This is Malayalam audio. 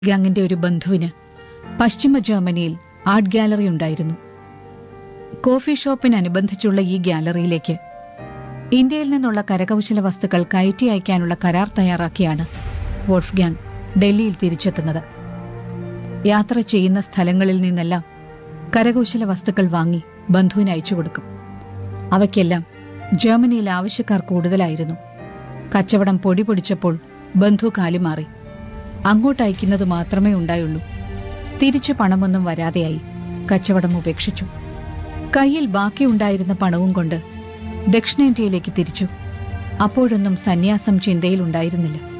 ഗ്യാങ്ങിന്റെ ഒരു ബന്ധുവിന് പശ്ചിമ ജർമ്മനിയിൽ ആർട്ട് ഗാലറി ഉണ്ടായിരുന്നു കോഫി ഷോപ്പിനനുബന്ധിച്ചുള്ള ഈ ഗാലറിയിലേക്ക് ഇന്ത്യയിൽ നിന്നുള്ള കരകൗശല വസ്തുക്കൾ കയറ്റി അയക്കാനുള്ള കരാർ തയ്യാറാക്കിയാണ് വോൾഫ്ഗാങ് ഡൽഹിയിൽ തിരിച്ചെത്തുന്നത് യാത്ര ചെയ്യുന്ന സ്ഥലങ്ങളിൽ നിന്നെല്ലാം കരകൗശല വസ്തുക്കൾ വാങ്ങി ബന്ധുവിന് അയച്ചു കൊടുക്കും അവയ്ക്കെല്ലാം ജർമ്മനിയിൽ ആവശ്യക്കാർ കൂടുതലായിരുന്നു കച്ചവടം പൊടി പൊടിച്ചപ്പോൾ ബന്ധു കാലുമാറി അങ്ങോട്ട് അയക്കുന്നത് മാത്രമേ ഉണ്ടായുള്ളൂ തിരിച്ചു പണമൊന്നും വരാതെയായി കച്ചവടം ഉപേക്ഷിച്ചു കയ്യിൽ ബാക്കിയുണ്ടായിരുന്ന പണവും കൊണ്ട് ദക്ഷിണേന്ത്യയിലേക്ക് തിരിച്ചു അപ്പോഴൊന്നും സന്യാസം ചിന്തയിലുണ്ടായിരുന്നില്ല